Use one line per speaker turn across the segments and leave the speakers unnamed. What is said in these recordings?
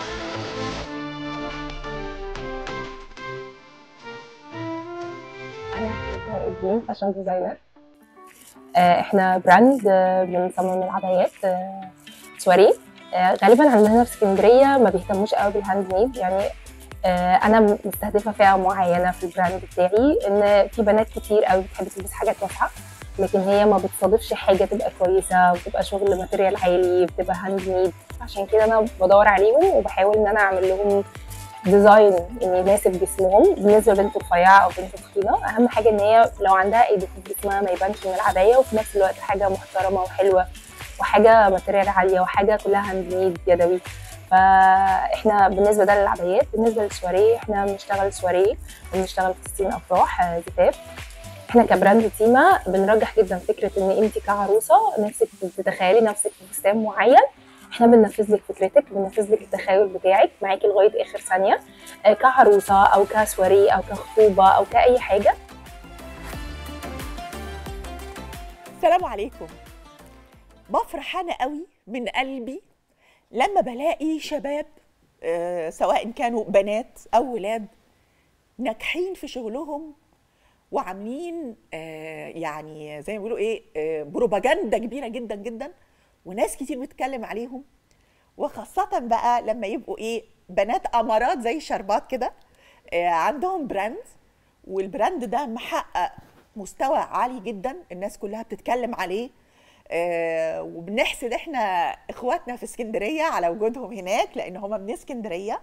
انا الدين فاشن ديزاينر آه، احنا براند آه، بنصمم العبايات آه، سواري آه، غالبا عندنا في اسكندريه ما بيهتموش قوي بالهاند ميد يعني آه، انا مستهدفه فئه معينه في البراند بتاعي ان في بنات كتير قوي بتحب تلبس حاجات واسعه لكن هي ما بتصادفش حاجه تبقى كويسه بتبقى شغل ماتيريال عالي بتبقى هاند ميد عشان كده انا بدور عليهم وبحاول ان انا اعمل لهم ديزاين ان يناسب جسمهم بالنسبه لبنت رفيعه او بنت تخينه اهم حاجه ان هي لو عندها اي ديفكت في جسمها ما يبانش من العبايه وفي نفس الوقت حاجه محترمه وحلوه وحاجه ماتيريال عاليه وحاجه كلها هاند ميد يدوي فاحنا بالنسبه ده للعبايات بالنسبه للسواريه احنا بنشتغل سواريه وبنشتغل فساتين افراح آه، زفاف احنا كبراند تيما بنرجح جدا فكره ان انت كعروسه نفسك تتخيلي نفسك في فستان معين احنا بننفذ لك فكرتك بننفذ لك التخيل بتاعك معاكي لغايه اخر ثانيه آه، كعروسه او كسواري او كخطوبه او كاي حاجه
السلام عليكم بفرح انا قوي من قلبي لما بلاقي شباب آه، سواء كانوا بنات او ولاد ناجحين في شغلهم وعاملين آه، يعني زي ما بيقولوا ايه آه، بروباجندا كبيره جدا جدا وناس كتير بتتكلم عليهم وخاصة بقى لما يبقوا ايه بنات امارات زي الشربات كده آه، عندهم براند والبراند ده محقق مستوى عالي جدا الناس كلها بتتكلم عليه آه، وبنحسد احنا اخواتنا في اسكندريه على وجودهم هناك لان هم من اسكندريه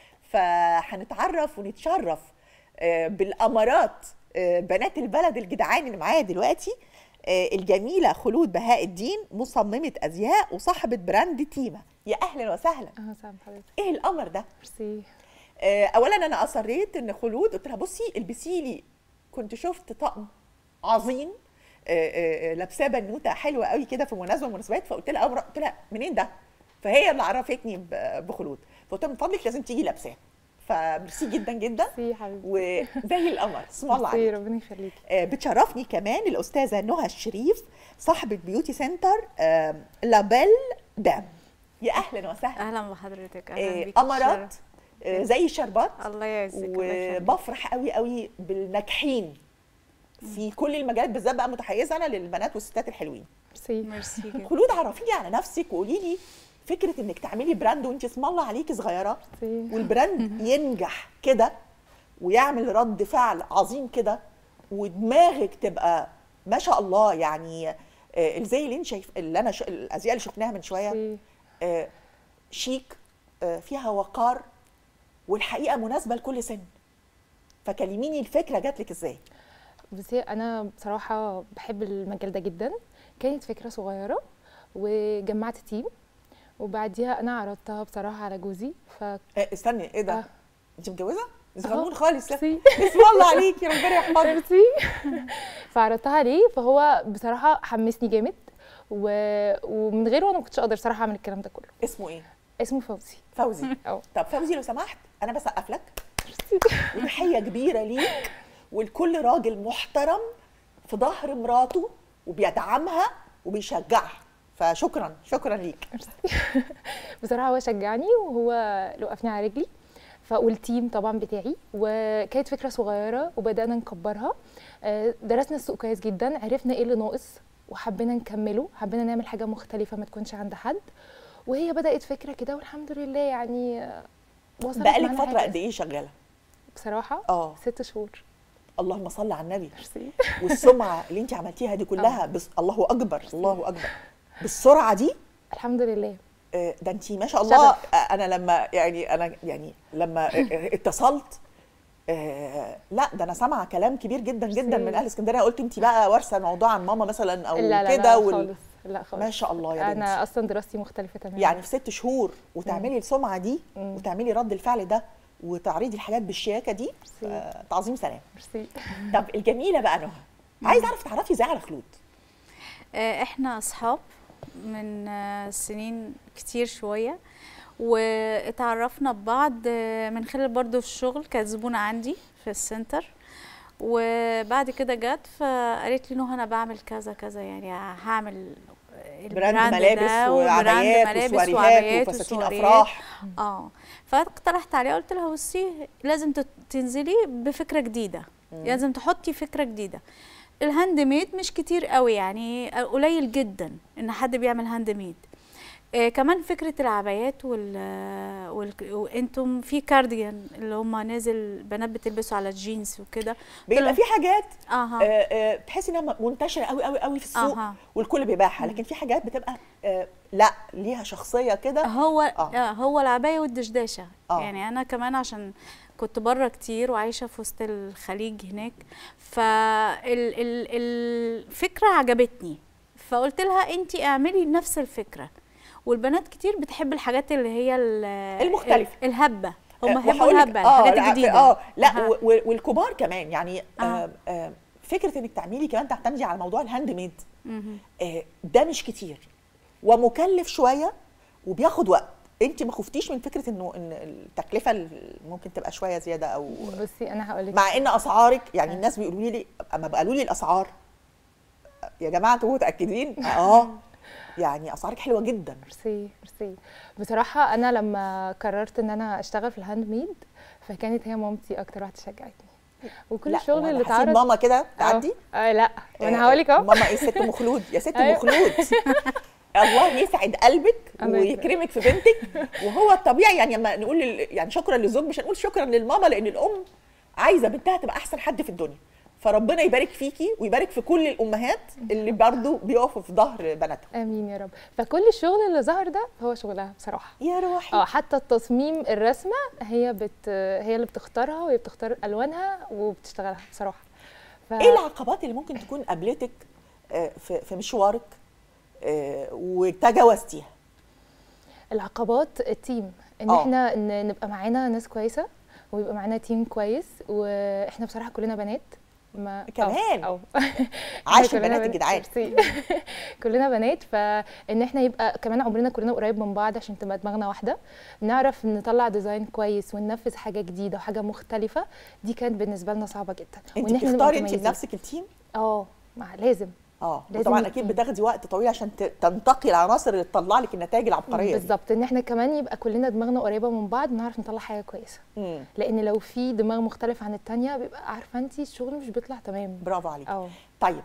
فهنتعرف ونتشرف آه، بالامارات آه، بنات البلد الجدعان اللي معايا دلوقتي آه، الجميله خلود بهاء الدين مصممه ازياء وصاحبه براند تيما يا اهلا وسهلا
اهلا وسهلا بحضرتك
ايه الامر ده
ميرسي
آه، اولا انا اصريت ان خلود قلت لها بصي البسي لي كنت شفت طقم عظيم آه، آه، آه، لابساه بنوته حلوه قوي كده في مناسبه من المناسبات فقلت لها أمر- قلت لها منين ده؟ فهي اللي عرفتني ب- بخلود فقلت لها من فضلك لازم تيجي لابساه فميرسي جدا جدا
ميرسي يا حبيبتي
وزي القمر اسم الله
ميرسي
عليك
ربنا يخليكي
آه، بتشرفني كمان الاستاذه نهى الشريف صاحبه بيوتي سنتر آه، لابيل دام يا اهلا وسهلا
اهلا بحضرتك
آه،
اهلا بيك
امارات آه، زي الشربات
الله يعزك الله يخليك.
وبفرح قوي قوي بالناجحين في كل المجالات بالذات بقى متحيزه انا للبنات والستات الحلوين
ميرسي
ميرسي جدا
خلود عرفيني على نفسك وقولي لي فكره انك تعملي براند وانت اسم الله عليكي صغيره
ميرسي
والبراند ينجح كده ويعمل رد فعل عظيم كده ودماغك تبقى ما شاء الله يعني آه، الزي اللي انت شايف اللي انا ش... الازياء اللي شفناها من شويه
ميرسي.
آه، شيك آه، فيها وقار والحقيقه مناسبه لكل سن فكلميني الفكره جات لك ازاي
بصي انا بصراحه بحب المجال ده جدا كانت فكره صغيره وجمعت تيم وبعديها انا عرضتها بصراحه على جوزي ف
آه، استني ايه ده
آه.
انت متجوزه صغنون خالص لا.
ميرسي
بسم الله عليكي ربنا يحفظك
ميرسي فعرضتها عليه فهو بصراحه حمسني جامد و... ومن غيره انا ما كنتش اقدر صراحه اعمل الكلام ده كله
اسمه ايه
اسمه فوزي
فوزي
اه
طب فوزي لو سمحت انا بسقف لك
ميرسي
وتحيه كبيره ليك ولكل راجل محترم في ظهر مراته وبيدعمها وبيشجعها فشكرا شكرا ليك
بصراحه هو شجعني وهو اللي وقفني على رجلي ف والتيم طبعا بتاعي وكانت فكره صغيره وبدانا نكبرها آه، درسنا السوق كويس جدا عرفنا ايه اللي ناقص وحبينا نكمله حبينا نعمل حاجه مختلفه ما تكونش عند حد وهي بدات فكره كده والحمد لله يعني آه، وصلت
بقالك
معانا
فتره
حاجة.
قد ايه شغاله
بصراحه
اه
ست شهور
اللهم صل على النبي
ميرسي
والسمعه اللي انت عملتيها دي كلها بس الله اكبر الله اكبر بالسرعه دي
الحمد لله
آه، ده انت ما شاء الله
شغف.
آه، انا لما يعني انا يعني لما آه، آه، اتصلت آه، لا ده انا سامعه كلام كبير جدا جدا
ميرسي.
من اهل اسكندريه قلت انت بقى وارثه الموضوع عن ماما مثلا او
لا لا
كده
لا
وال...
خالص لا خالص
ما شاء الله يا بنتي
انا اصلا دراستي مختلفه تماما
يعني في ست شهور وتعملي السمعه دي
مم.
وتعملي رد الفعل ده وتعرضي الحاجات بالشياكه دي
ميرسي.
آه، تعظيم سلام
ميرسي
طب الجميله بقى نهى عايز اعرف تعرفي ازاي على خلود
آه، احنا اصحاب من آه، سنين كتير شويه واتعرفنا ببعض آه، من خلال برضو الشغل كانت زبونه عندي في السنتر وبعد كده جت فقالت لي نهى انا بعمل كذا كذا يعني هعمل
براند
البراند
ملابس
ده
وعبايات
ملابس
وسواريهات
وعبايات
وفساتين
وسواريهات.
افراح
اه فاقترحت عليها قلت لها بصي لازم تت- تنزلي بفكره جديده لازم تحطي فكره جديده الهاند ميد مش كتير قوي يعني قليل جدا ان حد بيعمل هاند ميد آه كمان فكره العبايات وال, وال... وانتم في كارديان اللي هم نازل بنات بتلبسوا على الجينز وكده
بيبقى في حاجات
اها
آه، آه، تحسي انها منتشره قوي قوي قوي في السوق
أها.
والكل بيبيعها لكن في حاجات بتبقى آه، لا ليها شخصيه كده
هو
آه.
آه. هو العبايه والدشداشه
آه.
آه. يعني انا كمان عشان كنت بره كتير وعايشه في وسط الخليج هناك فالفكره عجبتني فقلت لها انت اعملي نفس الفكره والبنات كتير بتحب الحاجات اللي هي ال-
المختلفة.
ال- الهبه هم
آه،
يحبوا
وهقول لك-
الهبه
آه،
الحاجات
لا،
الجديده
اه لا
أها.
و- و- والكبار كمان يعني آه.
آه.
آه فكره انك تعملي كمان تعتمدي على موضوع الهاند ميد
مهم.
آه ده مش كتير ومكلف شويه وبياخد وقت انت ما خفتيش من فكره انه ان التكلفه ال- ممكن تبقى شويه زياده او
بصي انا هقول لك
مع ان اسعارك يعني الناس بيقولوا لي اما قالوا لي الاسعار يا جماعه انتوا متاكدين اه يعني اسعارك حلوه جدا
ميرسي ميرسي بصراحة أنا لما قررت إن أنا أشتغل في الهاند ميد فكانت هي مامتي أكتر واحدة شجعتني وكل
لا،
الشغل
وأنا
اللي
هسيب
اتعرض
ماما كده
آه.
تعدي
آه لا وأنا
آه،
هقول لك أهو
ماما ايه ست ام خلود يا ست ام
أيوة.
خلود الله يسعد قلبك
الله يكرمك.
ويكرمك في بنتك وهو الطبيعي يعني لما نقول لل- يعني شكرا للزوج مش هنقول شكرا للماما لان الام عايزه بنتها تبقى احسن حد في الدنيا فربنا يبارك فيكي ويبارك في كل الامهات اللي برضو بيقفوا في ظهر بناتهم
آمين يا رب فكل الشغل اللي ظهر ده هو شغلها بصراحة
يا روحي
اه حتى التصميم الرسمة هي بت هي اللي بتختارها وهي بتختار ألوانها وبتشتغلها بصراحة ف...
ايه العقبات اللي ممكن تكون قابلتك آه، في في مشوارك آه، وتجاوزتيها
العقبات التيم ان
آه.
احنا ن- نبقى معانا ناس كويسه ويبقى معانا تيم كويس واحنا بصراحه كلنا بنات ما
كمان؟
أو.
عاش
كلنا
البنات
بنات.
الجدعان
ميرسي. كلنا بنات فان احنا يبقى كمان عمرنا كلنا قريب من بعض عشان تبقى دماغنا واحده نعرف نطلع ديزاين كويس وننفذ حاجه جديده وحاجه مختلفه دي كانت بالنسبه لنا صعبه جدا
انت
وإن إحنا نبقى
بتختاري انت
متميزين.
بنفسك التيم
اه مع لازم
اه
لازم
وطبعا
يكون.
اكيد بتاخدي وقت طويل عشان ت- تنتقي العناصر اللي تطلع لك النتائج العبقريه دي.
بالظبط ان احنا كمان يبقى كلنا دماغنا قريبه من بعض نعرف نطلع حاجه كويسه
مم.
لان لو في دماغ مختلف عن التانية بيبقى عارفه انت الشغل مش بيطلع تمام
برافو عليك
اه
طيب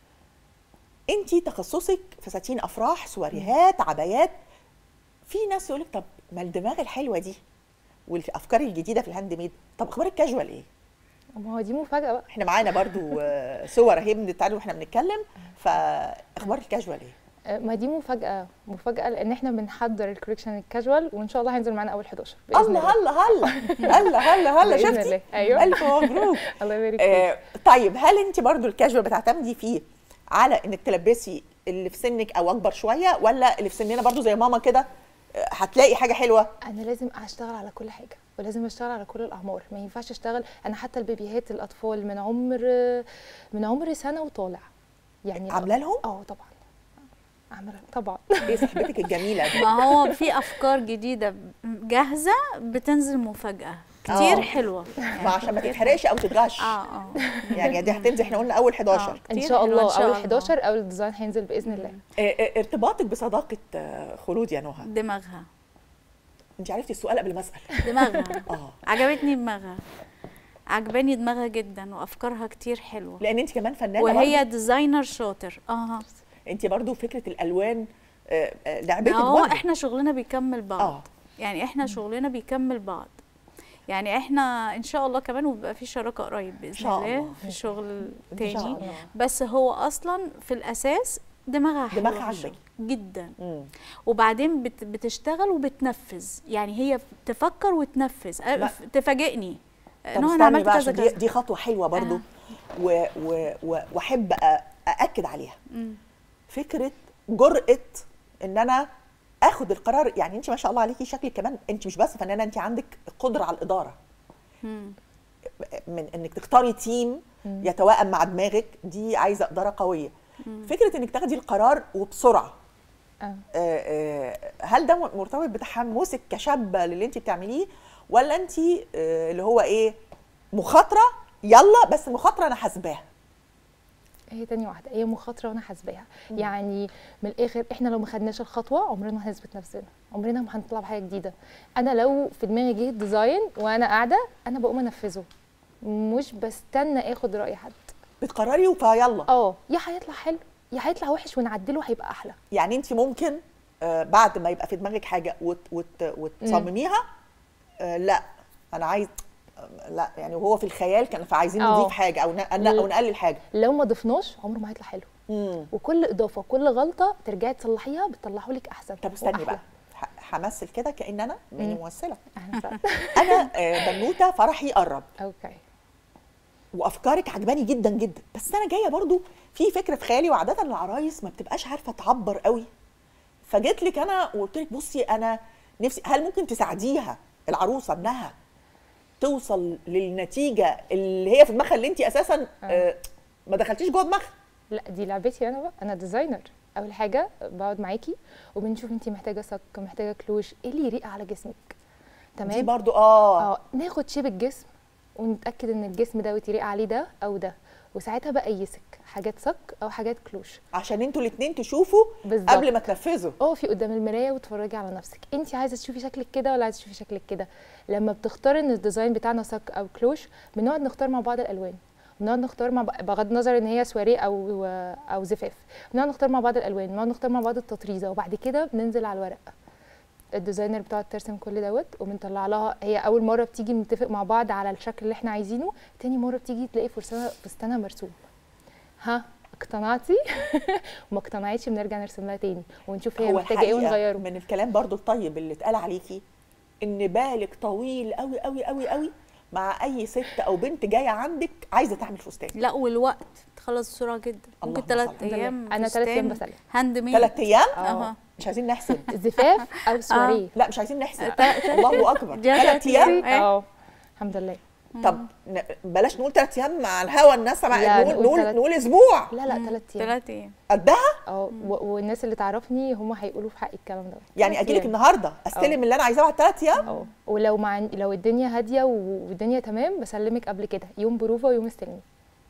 انت تخصصك فساتين افراح سواريهات عبايات في ناس يقول لك طب ما الدماغ الحلوه دي والافكار الجديده في الهاند ميد طب اخبار الكاجوال ايه
ما هو دي مفاجاه بقى
احنا معانا برضو آه، صور اهي بنتعلم واحنا بنتكلم فاخبار الكاجوال ايه
آه، ما دي مفاجاه مفاجاه لان احنا بنحضر الكوليكشن الكاجوال وان شاء الله هينزل معانا اول 11 باذن
الله
الله
الله الله الله الله الله
بإذن
شفتي
الله. أيوة.
الف مبروك
الله يبارك فيك
آه، طيب هل انت برضو الكاجوال بتعتمدي فيه على انك تلبسي اللي في سنك او اكبر شويه ولا اللي في سننا برضو زي ماما كده آه، هتلاقي حاجه حلوه
انا لازم اشتغل على كل حاجه ولازم اشتغل على كل الاعمار ما ينفعش اشتغل انا حتى البيبيهات الاطفال من عمر من عمر سنه وطالع يعني
عامله لهم
اه طبعا عامله طبعا
ايه صاحبتك الجميله دي
ما هو في افكار جديده جاهزه بتنزل مفاجاه كتير
آه.
حلوه
ما عشان ما تتحرقش او تتغش
اه اه
يعني دي هتنزل احنا قلنا اول 11
آه.
ان
كتير
شاء
حلوة
الله
إن شاء
اول
الله.
11 اول الديزاين هينزل باذن الله
آه، آه، ارتباطك بصداقه آه، خلود يا نهى
دماغها
انت عرفتي السؤال قبل ما اسال
دماغها
اه
عجبتني دماغها عجباني دماغها جدا وافكارها كتير حلوه
لان انت كمان فنانه
وهي ديزاينر شاطر اه
انت برضو فكره الالوان آه، آه، لعبتك
هو
برضو
احنا شغلنا بيكمل بعض
اه
يعني احنا شغلنا بيكمل بعض يعني احنا ان شاء الله كمان وبيبقى في شراكه قريب باذن
شاء
الله
الله.
في الشغل
ان
تاني
شاء الله
بس هو اصلا في الاساس دماغها حلوه
دماغها
في
عاجبك.
الشغل جدا
مم.
وبعدين بت بتشتغل وبتنفذ يعني هي تفكر وتنفذ
لا.
أه، تفاجئني
طب
نهى
استني
انا عملت
بقى
كذا
عشان دي,
كذا
دي خطوه حلوه برضو
آه.
و و و واحب أ- ااكد عليها
مم.
فكره جرأه ان انا اخد القرار يعني انت ما شاء الله عليكي شكلك كمان انت مش بس فنانه انت عندك قدره على الاداره
مم.
من انك تختاري تيم
مم.
يتوائم مع دماغك دي عايزه اداره قويه
مم.
فكره انك تاخدي القرار وبسرعه
اه
آه، آه، هل ده مرتبط بتحمسك كشابه للي انت بتعمليه ولا انت آه، اللي هو ايه مخاطره يلا بس مخاطره انا حاسباها
هي تاني واحده هي مخاطره وانا حاسباها يعني من الاخر احنا لو ما خدناش الخطوه عمرنا ما هنثبت نفسنا عمرنا ما هنطلع بحاجه جديده انا لو في دماغي جه ديزاين وانا قاعده انا بقوم انفذه مش بستنى اخد راي حد
بتقرري فيلا
اه يا هيطلع حلو يا هيطلع وحش ونعدله هيبقى احلى
يعني انت ممكن آه، بعد ما يبقى في دماغك حاجه وت وت وتصمميها آه، لا انا عايز آه، لا يعني وهو في الخيال كان فعايزين
اه.
نضيف حاجه او ن- لا او نقلل حاجه
لو ما ضفناش عمره ما هيطلع حلو
مم.
وكل اضافه كل غلطه ترجعي تصلحيها بتطلعه لك احسن
طب استني
وأحلى.
بقى ه- همثل كده كان انا ماني
مم.
ممثله
أهلا وسهلا.
انا آه، بنوته فرحي قرب
اوكي
وافكارك عجباني جدا جدا بس انا جايه برضو في فكره في خيالي وعاده العرايس ما بتبقاش عارفه تعبر قوي فجيت لك انا وقلت لك بصي انا نفسي هل ممكن تساعديها العروسه انها توصل للنتيجه اللي هي في دماغها اللي انت اساسا آه، ما دخلتيش جوه دماغها
لا دي لعبتي انا بقى انا ديزاينر اول حاجه بقعد معاكي وبنشوف انت محتاجه صك محتاجه كلوش ايه اللي يليق على جسمك
دي
تمام
برضو اه
اه ناخد شيب الجسم ونتاكد ان الجسم ده يليق عليه ده او ده وساعتها بقيسك حاجات صك او حاجات كلوش
عشان انتوا الاثنين تشوفوا
بالظبط.
قبل ما تنفذوا
اقفي قدام المرايه وتفرجي على نفسك انت عايزه تشوفي شكلك كده ولا عايزه تشوفي شكلك كده لما بتختار ان الديزاين بتاعنا صك او كلوش بنقعد نختار مع بعض الالوان بنقعد نختار مع بعض بغض النظر ان هي سواريه او او زفاف بنقعد نختار مع بعض الالوان بنقعد نختار مع بعض التطريزه وبعد كده بننزل على الورق الديزاينر بتقعد ترسم كل دوت وبنطلع لها هي اول مره بتيجي بنتفق مع بعض على الشكل اللي احنا عايزينه تاني مره بتيجي تلاقي فستانها فستانها مرسوم ها اقتنعتي وما اقتنعتش بنرجع نرسم لها تاني ونشوف هي
هو
محتاجه ايه
الحقيقة
ونغيره
من الكلام برضو الطيب اللي اتقال عليكي ان بالك طويل قوي قوي قوي قوي مع اي ست او بنت جايه عندك عايزه تعمل فستان
لا والوقت تخلص بسرعه جدا ممكن
اللهم
ثلاث
صل على
ايام
أنا تلات أيام
فستان
بسلم.
هاند ميد
ثلاث ايام
اه
مش عايزين نحسب
زفاف او سواريه
لا مش عايزين نحسب
تلات-
الله اكبر
دي
ثلاث
تلات
ايام
أيام. إيه؟
اه الحمد لله
طب ن- بلاش نقول ثلاث ايام مع الهوا الناس مع
لا،
نقول
نقول
نقول,
تلات-
نقول اسبوع
لا لا ثلاث ايام
ثلاث ايام
قدها
اه و- والناس اللي تعرفني هم هيقولوا في حقي الكلام ده
يعني
تلات
اجي لك
أيام.
النهارده استلم اللي انا عايزاه بعد ثلاث ايام
اه ولو مع لو الدنيا هاديه و- والدنيا تمام بسلمك قبل كده يوم بروفه ويوم استلمي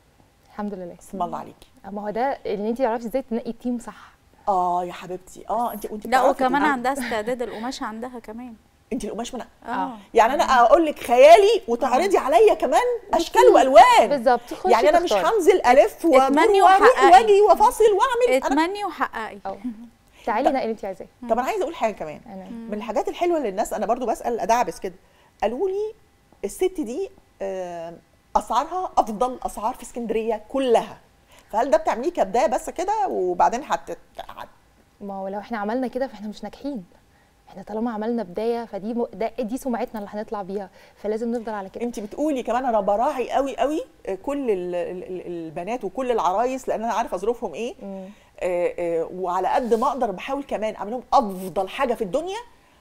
الحمد لله
اسم الله عليكي
اما هو ده ان انت تعرفي ازاي تنقي تيم صح
اه يا حبيبتي اه انت وانت
لا
بتعرفي
وكمان
تتعاملي.
عندها استعداد القماش عندها كمان
انت القماش من
اه
يعني انا اقول لك خيالي وتعرضي عليا كمان اشكال والوان
بالظبط خشي
يعني انا مش
تختاري.
هنزل الف وادور
اتمني
واروح
وحققي.
واجي وافاصل واعمل أنا
اتمني وحققي
اه تعالي نقي اللي انت عايزاه
طب انا عايزه اقول حاجه كمان
انا
من الحاجات الحلوه اللي الناس انا برضو بسال ادعبس كده قالوا لي الست دي آه، اسعارها افضل اسعار في اسكندريه كلها فهل ده بتعمليه كبدايه بس كده وبعدين هت هت-
ما هو لو احنا عملنا كده فاحنا مش ناجحين احنا طالما عملنا بدايه فدي م... ده دي سمعتنا اللي هنطلع بيها فلازم نفضل على كده
انت بتقولي كمان انا براعي قوي قوي آه، كل ال- ال- ال- البنات وكل العرايس لان انا عارفه ظروفهم ايه
مم.
آه، آه، وعلى قد ما اقدر بحاول كمان اعمل لهم افضل حاجه في الدنيا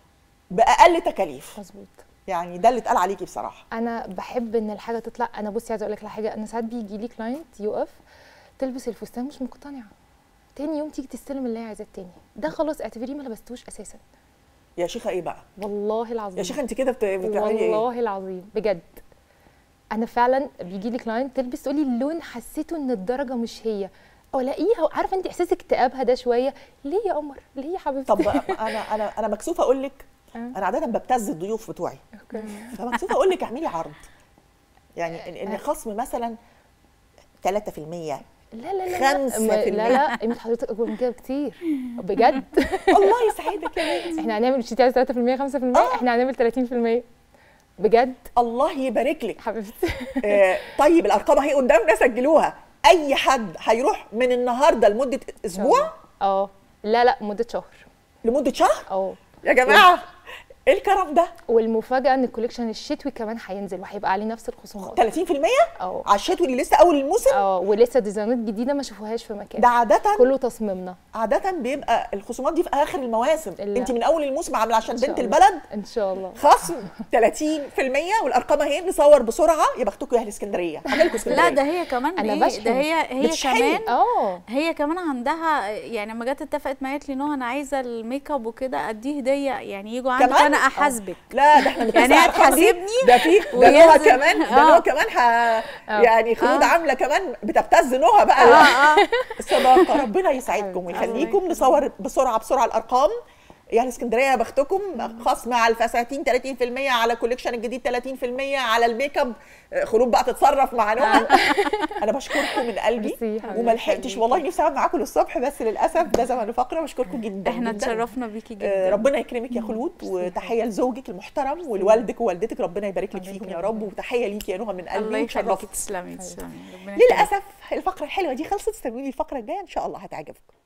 باقل تكاليف
مظبوط
يعني ده اللي اتقال عليكي بصراحه
انا بحب ان الحاجه تطلع انا بصي عايزه اقول لك على حاجه انا ساعات بيجي لي كلاينت يقف تلبس الفستان مش مقتنعه تاني يوم تيجي تستلم اللي هي عايزاه التاني ده خلاص اعتبريه ما لبستوش اساسا
يا شيخه ايه بقى
والله العظيم
يا شيخه انت كده بت- بتعملي ايه
والله العظيم بجد انا فعلا بيجي لي كلاينت تلبس تقولي اللون حسيته ان الدرجه مش هي الاقيها عارفه انت احساس اكتئابها ده شويه ليه يا قمر ليه يا حبيبتي
طب انا انا انا مكسوفه اقول لك
آه.
انا عاده ببتز الضيوف بتوعي
أوكي.
فمكسوفه اقول لك اعملي عرض يعني إن- ان خصم مثلا 3%
لا لا لا لا
خمسة
ما-
في
لا
المية.
لا قيمه حضرتك اكبر من كده بكتير بجد
الله يسعدك يا بنتي
احنا هنعمل مش انت عايزه 3% 5% احنا هنعمل 30% بجد
الله يبارك لك
حبيبتي
آه، طيب الارقام اهي قدامنا سجلوها اي حد هيروح من النهارده لمده اسبوع
اه لا لا مده شهر
لمده شهر
اه
يا جماعه ايه الكرم ده
والمفاجاه ان الكوليكشن الشتوي كمان هينزل وهيبقى عليه نفس الخصومات
30%
اه
على الشتوي اللي لسه اول الموسم
اه ولسه ديزاينات جديده ما شافوهاش في مكان
ده عاده
كله تصميمنا
عاده بيبقى الخصومات دي في اخر المواسم
لا.
انت من اول الموسم عامله عشان
إن شاء
بنت
الله.
البلد
ان شاء الله
خصم 30% والارقام اهي نصور بسرعه يا بختكم يا اهل اسكندريه عاملكم اسكندريه
لا ده هي كمان
أنا
ايه
بشحن.
ده هي هي
بتشحني.
كمان
اه
هي كمان عندها يعني لما جت اتفقت معايا قالت لي نهى انا عايزه الميك اب وكده اديه هديه يعني يجوا عندك
كمان؟
انا احاسبك
لا ده احنا
يعني
متفقين
هي
على الأرقام دي.
تحاسبني
ده في ده
وينزل.
نهى كمان ده
آه.
نهى كمان ح... يعني خلود
آه.
عامله كمان بتبتز نهى بقى
اه اه
الصداقه ربنا يسعدكم ويخليكم نصور بسرعه بسرعه الارقام يعني اسكندريه يا بختكم خصم على الفساتين 30% على كوليكشن الجديد 30% على الميك اب خلود بقى تتصرف مع نهى انا بشكركم من قلبي
ميرسي يا حبيبتي.
وما لحقتش والله نفسي اقعد معاكم للصبح بس للاسف ده زمن الفقره بشكركم جدا
احنا
جداً.
اتشرفنا بيكي
آه،
جدا
ربنا يكرمك يا خلود وتحيه لزوجك المحترم ولوالدك ووالدتك ربنا يبارك لك فيهم يا رب وتحيه ليكي يا نهى من
الله
قلبي
يخليكي
وتشرفك
تسلمي تسلمي ربنا يخليكي.
للاسف الفقره الحلوه دي خلصت استنوني الفقره الجايه ان شاء الله هتعجبكم